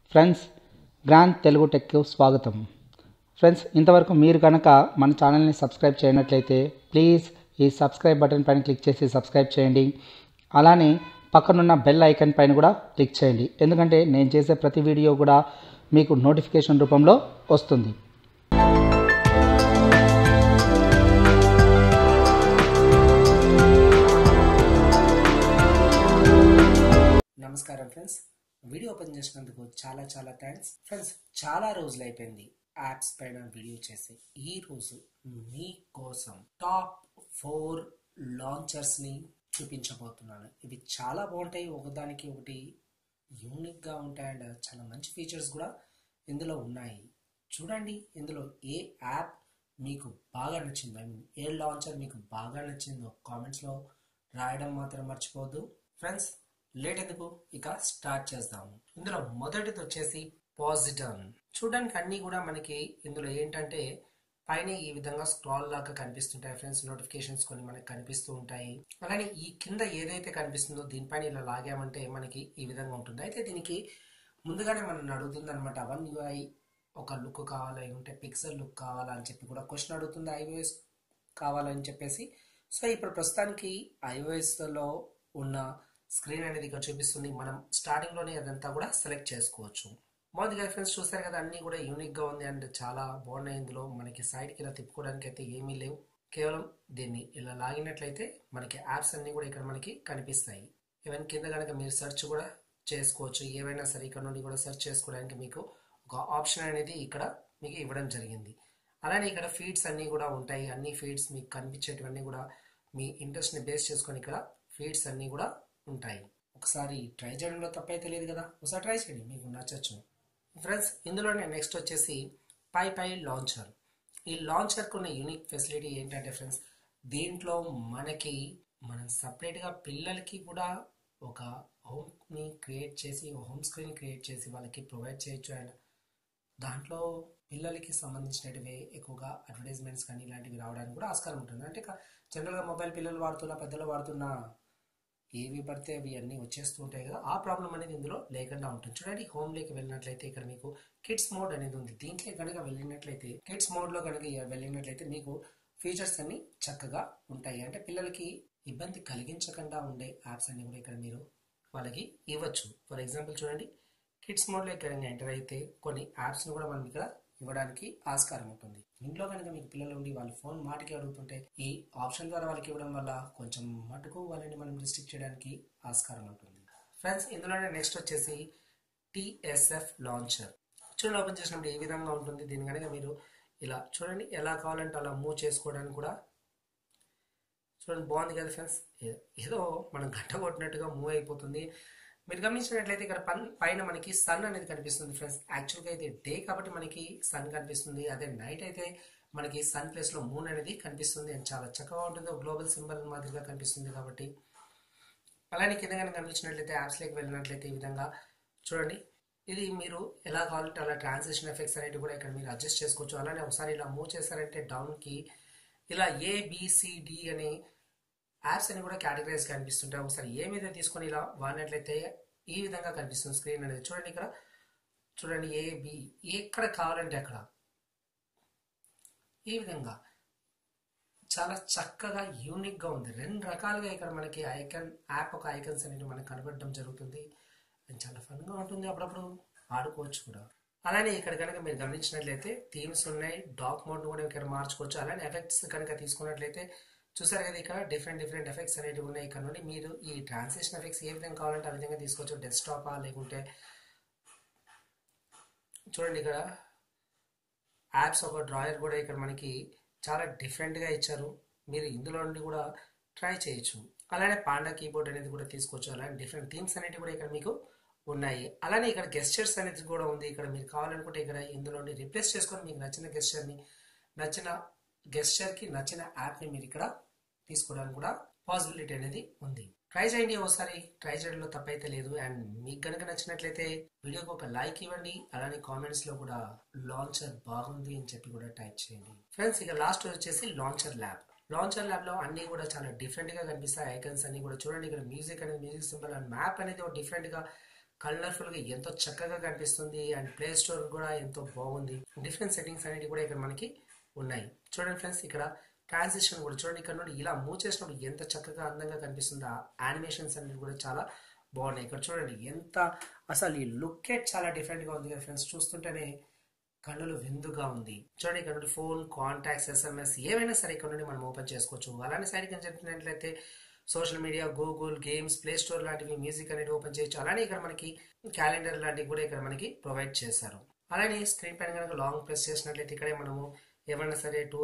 friends grand Telugu టెక్కు స్వాగతం friends ఇంతవరకు మీరు కనుక మన ఛానల్ని సబ్స్క్రైబ్ చేయనట్లయితే ప్లీజ్ ఈ సబ్స్క్రైబ్ బటన్ పైన క్లిక్ చేసి సబ్స్క్రైబ్ చేయండి అలానే పక్కనున్న బెల్ ఐకాన్ పైన కూడా క్లిక్ చేయండి ఎందుకంటే నేను చేసే ప్రతి వీడియో కూడా మీకు నోటిఫికేషన్ రూపంలో వస్తుంది నమస్కారం ఫ్రెండ్స్ వీడియో ఓపెన్ చేసినందుకు చాలా చాలా థ్యాంక్స్ ఫ్రెండ్స్ చాలా రోజులు అయిపోయింది యాప్స్ పైన వీడియో చేసి ఈ రోజు మీ కోసం టాప్ ఫోర్ లాంచర్స్ ని చూపించబోతున్నాను ఇవి చాలా బాగుంటాయి ఒకదానికి ఒకటి యూనిక్ గా ఉంటాయి అండ్ చాలా మంచి ఫీచర్స్ కూడా ఇందులో ఉన్నాయి చూడండి ఇందులో ఏ యాప్ మీకు బాగా నచ్చిందో ఐ మీన్ ఏ లాంచర్ మీకు బాగా నచ్చిందో కామెంట్స్లో రాయడం మాత్రం మర్చిపోవద్దు ఫ్రెండ్స్ లేట్ ఎందుకు ఇక స్టార్ట్ చేద్దాము ఇందులో మొదటిది వచ్చేసి పాజిటన్ చూడడానికి అన్ని కూడా మనకి ఇందులో ఏంటంటే పైన ఈ విధంగా స్క్రాల్ లాగా కనిపిస్తుంటాయి ఫ్రెండ్స్ నోటిఫికేషన్స్ కొన్ని మనకి కనిపిస్తూ ఉంటాయి అలానే ఈ కింద ఏదైతే కనిపిస్తుందో దీనిపైన ఇలా లాగామంటే మనకి ఈ విధంగా ఉంటుంది అయితే దీనికి ముందుగానే మనం అడుగుతుంది అనమాట వన్ యూఐ ఒక లుక్ కావాలి ఉంటే పిక్సెల్ లుక్ కావాలా అని చెప్పి కూడా క్వశ్చన్ అడుగుతుంది ఐఓఎస్ కావాలని చెప్పేసి సో ఇప్పుడు ప్రస్తుతానికి iOS లో ఉన్న స్క్రీన్ అనేది ఇక్కడ చూపిస్తుంది మనం స్టార్టింగ్ లోనే అదంతా కూడా సెలెక్ట్ చేసుకోవచ్చు బాగుంది కదా ఫ్రెండ్స్ చూస్తారు కదా అన్ని కూడా యూనిక్ గా ఉంది అండ్ చాలా బాగున్నాయి ఇందులో మనకి సైడ్ కి ఇలా తిప్పుకోవడానికి అయితే ఏమీ లేవు కేవలం దీన్ని ఇలా లాగినట్లయితే మనకి యాప్స్ అన్ని కూడా ఇక్కడ మనకి కనిపిస్తాయి ఈవెన్ కింద కనుక మీరు సెర్చ్ కూడా చేసుకోవచ్చు ఏవైనా సరే ఇక్కడ నుండి కూడా సెర్చ్ చేసుకోవడానికి మీకు ఒక ఆప్షన్ అనేది ఇక్కడ మీకు ఇవ్వడం జరిగింది అలానే ఇక్కడ ఫీడ్స్ అన్ని కూడా ఉంటాయి అన్ని ఫీడ్స్ మీకు కనిపించేటివన్నీ కూడా మీ ఇంట్రెస్ట్ ని బేస్ చేసుకొని ఇక్కడ ఫీడ్స్ అన్ని కూడా ఉంటాయి ఒకసారి ట్రై చేయడంలో తప్పైతే లేదు కదా ఒకసారి ట్రై చేయండి మీకు నచ్చచ్చు ఫ్రెండ్స్ ఇందులోనే నెక్స్ట్ వచ్చేసి పై పై లాంచర్ ఈ లాంచర్ కొన్ని యూనిక్ ఫెసిలిటీ ఏంటంటే ఫ్రెండ్స్ దీంట్లో మనకి మనం సపరేట్గా పిల్లలకి కూడా ఒక హోమ్ని క్రియేట్ చేసి హోమ్ స్క్రీన్ క్రియేట్ చేసి వాళ్ళకి ప్రొవైడ్ చేయొచ్చు అండ్ దాంట్లో పిల్లలకి సంబంధించినటివి ఎక్కువగా అడ్వర్టైజ్మెంట్స్ కానీ ఇలాంటివి రావడానికి కూడా ఆస్కారం ఉంటుంది అంటే జనరల్గా మొబైల్ పిల్లలు వాడుతున్న పెద్దలు వాడుతున్న ఏవి పడితే అవి అన్నీ వచ్చేస్తూ ఉంటాయి కదా ఆ ప్రాబ్లం అనేది ఇందులో లేకుండా ఉంటుంది చూడండి హోమ్లోకి వెళ్ళినట్లయితే ఇక్కడ మీకు కిడ్స్ మోడ్ అనేది ఉంది దీంట్లో కనుక వెళ్ళినట్లయితే కిడ్స్ మోడ్లో కనుక వెళ్ళినట్లయితే మీకు ఫీచర్స్ అన్ని చక్కగా ఉంటాయి అంటే పిల్లలకి ఇబ్బంది కలిగించకుండా ఉండే యాప్స్ అన్ని కూడా ఇక్కడ మీరు వాళ్ళకి ఇవ్వచ్చు ఫర్ ఎగ్జాంపుల్ చూడండి కిడ్స్ మోడ్లో ఇక్కడ ఎంటర్ అయితే కొన్ని యాప్స్ని కూడా మనం ఇక్కడ ఇవ్వడానికి ఆస్కారం ఉంటుంది ఇంట్లో కనుక మీకు పిల్లలు ఉండి వాళ్ళు ఫోన్ మాటకి అడుగుతుంటే ఈ ఆప్షన్ ద్వారా వాళ్ళకి ఇవ్వడం వల్ల కొంచెం మటుకు వాళ్ళని మనం రిస్ట్రిక్ట్ చేయడానికి ఆస్కారం ఉంటుంది ఫ్రెండ్స్ ఇందులోనే నెక్స్ట్ వచ్చేసి టిఎస్ఎఫ్ లాంచర్ చూడండి ఓపెన్ చేసినప్పుడు ఏ విధంగా ఉంటుంది దీని కనుక మీరు ఇలా చూడండి ఎలా కావాలంటే అలా మూవ్ చేసుకోవడానికి కూడా చూడండి బాగుంది కదా ఫ్రెండ్స్ ఏదో మనం గంట కొట్టినట్టుగా మూవ్ అయిపోతుంది మీరు గమనించినట్లయితే ఇక్కడ పన్ పైన మనకి సన్ అనేది కనిపిస్తుంది ఫ్రెండ్స్ యాక్చువల్గా అయితే డే కాబట్టి మనకి సన్ కనిపిస్తుంది అదే నైట్ అయితే మనకి సన్ ప్లేస్ లో మూన్ అనేది కనిపిస్తుంది అండ్ చాలా చక్కగా ఉంటుంది గ్లోబల్ సింబల్ మాదిరిగా కనిపిస్తుంది కాబట్టి అలానే కింద కనుక గమనించినట్లయితే యాప్స్ లోకి వెళ్ళినట్లయితే ఈ విధంగా చూడండి ఇది మీరు ఎలా కావాలంటే అలా ట్రాన్సాక్షన్ ఎఫెక్ట్స్ అనేవి కూడా ఇక్కడ మీరు అడ్జస్ట్ చేసుకోవచ్చు అలానే ఒకసారి ఇలా మూవ్ చేశారంటే డౌన్ కి ఇలా ఏబిసిడి అనే యాప్స్ అని కూడా కేటగిరైజ్ కనిపిస్తుంటాయి ఒకసారి ఏ మీద తీసుకొని ఇలా వాడినట్లయితే ఈ విధంగా కనిపిస్తుంది స్క్రీన్ అనేది చూడండి ఇక్కడ చూడండి ఏ బి ఎక్కడ కావాలంటే అక్కడ ఈ విధంగా చాలా చక్కగా యూనిక్ గా ఉంది రెండు రకాలుగా ఇక్కడ మనకి ఐకన్ యాప్ ఒక ఐకన్స్ అనేవి మనకి కనబడడం జరుగుతుంది అండ్ చాలా ఫన్ గా ఉంటుంది అప్పుడప్పుడు ఆడుకోవచ్చు కూడా అలానే ఇక్కడ కనుక మీరు గమనించినట్లయితే థీమ్స్ ఉన్నాయి డాక్ మోడ్ కూడా ఇక్కడ మార్చుకోవచ్చు అలానే ఎఫెక్ట్స్ కనుక తీసుకున్నట్లయితే చూసారు కదా ఇక్కడ డిఫరెంట్ డిఫరెంట్ ఎఫెక్ట్స్ అనేవి ఉన్నాయి ఇక్కడ నుండి మీరు ఈ ట్రాన్సిషన్ ఎఫెక్ట్స్ ఏ విధంగా కావాలంటే ఆ విధంగా తీసుకోవచ్చు డెస్క్టాపా లేకుంటే చూడండి ఇక్కడ యాప్స్ ఒక డ్రాయర్ కూడా ఇక్కడ మనకి చాలా డిఫరెంట్గా ఇచ్చారు మీరు ఇందులో నుండి కూడా ట్రై చేయొచ్చు అలానే పాండా కీబోర్డ్ అనేది కూడా తీసుకోవచ్చు అలానే డిఫరెంట్ థీమ్స్ అనేవి కూడా ఇక్కడ మీకు ఉన్నాయి అలానే ఇక్కడ గెస్చర్స్ అనేది కూడా ఉంది ఇక్కడ మీరు కావాలనుకుంటే ఇక్కడ ఇందులో రిప్లేస్ చేసుకొని మీకు నచ్చిన గెస్చర్ని నచ్చిన గెస్చర్కి నచ్చిన యాప్ని మీరు ఇక్కడ తీసుకోవడానికి కూడా పాసిబిలిటీ అనేది ఉంది ట్రై చేయండి ఒకసారి ట్రై చేయడంలో తప్పైతే లేదు అండ్ మీకు కనుక నచ్చినట్లయితే వీడియోకి ఒక లైక్ ఇవ్వండి అలానే కామెంట్స్ లో కూడా లాంచర్ బాగుంది అని చెప్పి కూడా టైప్ చేయండి ఫ్రెండ్స్ ఇక లాస్ట్ వచ్చేసి లాంచర్ ల్యాబ్ లాంచర్ ల్యాబ్ లో అన్ని కూడా చాలా డిఫరెంట్ గా కనిపిస్తాయి ఐకన్స్ అన్ని కూడా చూడండి ఇక్కడ మ్యూజిక్ అనేది మ్యూజిక్ సింబల్ అండ్ మ్యాప్ అనేది ఒక డిఫరెంట్ గా కలర్ఫుల్ గా ఎంతో చక్కగా కనిపిస్తుంది అండ్ ప్లే స్టోర్ కూడా ఎంతో బాగుంది డిఫరెంట్ సెట్టింగ్స్ అనేవి కూడా ఇక్కడ మనకి ఉన్నాయి చూడండి ఫ్రెండ్స్ ఇక్కడ ట్రాన్సిషన్ కూడా చూడండి ఇక్కడ నుండి ఇలా మూవ్ చేసినప్పుడు ఎంత చక్కగా అందంగా కనిపిస్తుంది ఆ యానిమేషన్స్ అనేవి కూడా చాలా బాగున్నాయి ఇక్కడ చూడండి ఎంత అసలు ఈ లుక్ చాలా డిఫరెంట్ గా ఉంది కదా ఫ్రెండ్స్ చూస్తుంటేనే కన్నులు విందుగా ఉంది చూడండి ఇక్కడ నుండి ఫోన్ కాంటాక్ట్స్ ఎస్ఎంఎస్ ఏవైనా సరే ఇక్కడ నుండి మనం ఓపెన్ చేసుకోవచ్చు అలానే సైడ్ కింద చెప్పినట్లయితే social media Google games play store లాంటివి మ్యూజిక్ అనేది ఓపెన్ చేయొచ్చు అలానే ఇక్కడ మనకి క్యాలెండర్ లాంటివి కూడా ఇక్కడ మనకి ప్రొవైడ్ చేశారు అలానే స్క్రీన్ పైన కనుక లాంగ్ ప్రెస్ చేసినట్లయితే ఇక్కడే మనము ఏమైనా సరే టూ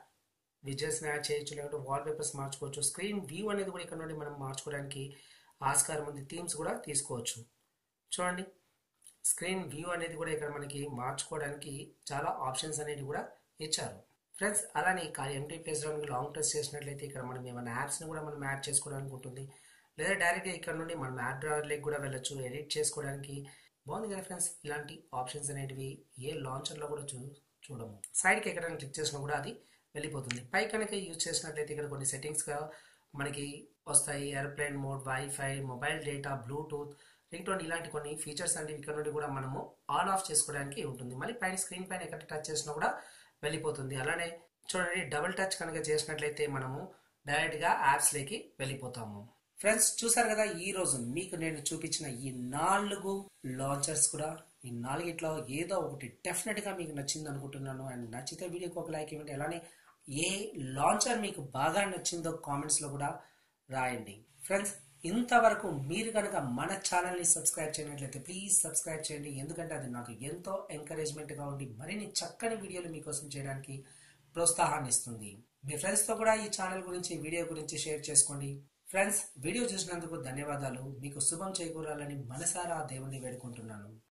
విజయస్ని యాడ్ చేయొచ్చు లేకపోతే వాల్ పేపర్స్ మార్చుకోవచ్చు స్క్రీన్ వ్యూ అనేది కూడా ఇక్కడ నుండి మనం మార్చుకోవడానికి ఆస్కారం ఉంది థీమ్స్ కూడా తీసుకోవచ్చు చూడండి స్క్రీన్ వ్యూ అనేది కూడా ఇక్కడ మనకి మార్చుకోవడానికి చాలా ఆప్షన్స్ అనేవి కూడా ఇచ్చారు ఫ్రెండ్స్ అలానే ఖాళీ ఎంటీ ప్లేస్ లాంగ్ ప్రెస్ చేసినట్లయితే ఇక్కడ మనం ఏమైనా యాప్స్ని కూడా మనం యాడ్ చేసుకోవడానికి ఉంటుంది లేదా డైరెక్ట్గా ఇక్కడ నుండి మనం యాప్ డ్రైవర్లోకి కూడా వెళ్ళొచ్చు ఎడిట్ చేసుకోవడానికి బాగుంది కదా ఫ్రెండ్స్ ఇలాంటి ఆప్షన్స్ అనేటివి ఏ లాంచర్లో కూడా చూ చూడము సైడ్కి ఎక్కడైనా క్లిక్ చేసినా కూడా అది వెళ్ళిపోతుంది పై కనుక యూజ్ చేసినట్లయితే ఇక్కడ కొన్ని సెట్టింగ్స్గా మనకి వస్తాయి aeroplane mode wifi mobile data Bluetooth ringtone ఇలాంటి కొన్ని ఫీచర్స్ అనేవి ఇక్కడ నుండి కూడా మనము ఆన్ ఆఫ్ చేసుకోవడానికి ఉంటుంది మళ్ళీ పైన స్క్రీన్ పైన ఎక్కడ టచ్ చేసినా కూడా వెళ్ళిపోతుంది అలానే చూడండి డబుల్ టచ్ కనుక చేసినట్లయితే మనము డైరెక్ట్గా యాప్స్లోకి వెళ్ళిపోతాము ఫ్రెండ్స్ చూసారు కదా ఈ రోజు మీకు నేను చూపించిన ఈ నాలుగు లాంచర్స్ కూడా ఈ నాలుగిట్లో ఏదో ఒకటి డెఫినెట్ గా మీకు నచ్చింది అనుకుంటున్నాను అండ్ నచ్చితే వీడియోకి ఒక లైక్ ఇవ్వండి అలానే ఏ లాంచర్ మీకు బాగా నచ్చిందో కామెంట్స్ లో కూడా రాయండి ఫ్రెండ్స్ ఇంతవరకు మీరు కనుక మన ఛానల్ని సబ్స్క్రైబ్ చేయనట్లయితే ప్లీజ్ సబ్స్క్రైబ్ చేయండి ఎందుకంటే అది నాకు ఎంతో ఎంకరేజ్మెంట్గా ఉండి మరిన్ని చక్కని వీడియోలు మీకోసం చేయడానికి ప్రోత్సాహాన్ని ఇస్తుంది మీ ఫ్రెండ్స్తో కూడా ఈ ఛానల్ గురించి వీడియో గురించి షేర్ చేసుకోండి ఫ్రెండ్స్ వీడియో చూసినందుకు ధన్యవాదాలు మీకు శుభం చేకూరాలని మనసారా దేవుణ్ణి వేడుకుంటున్నాను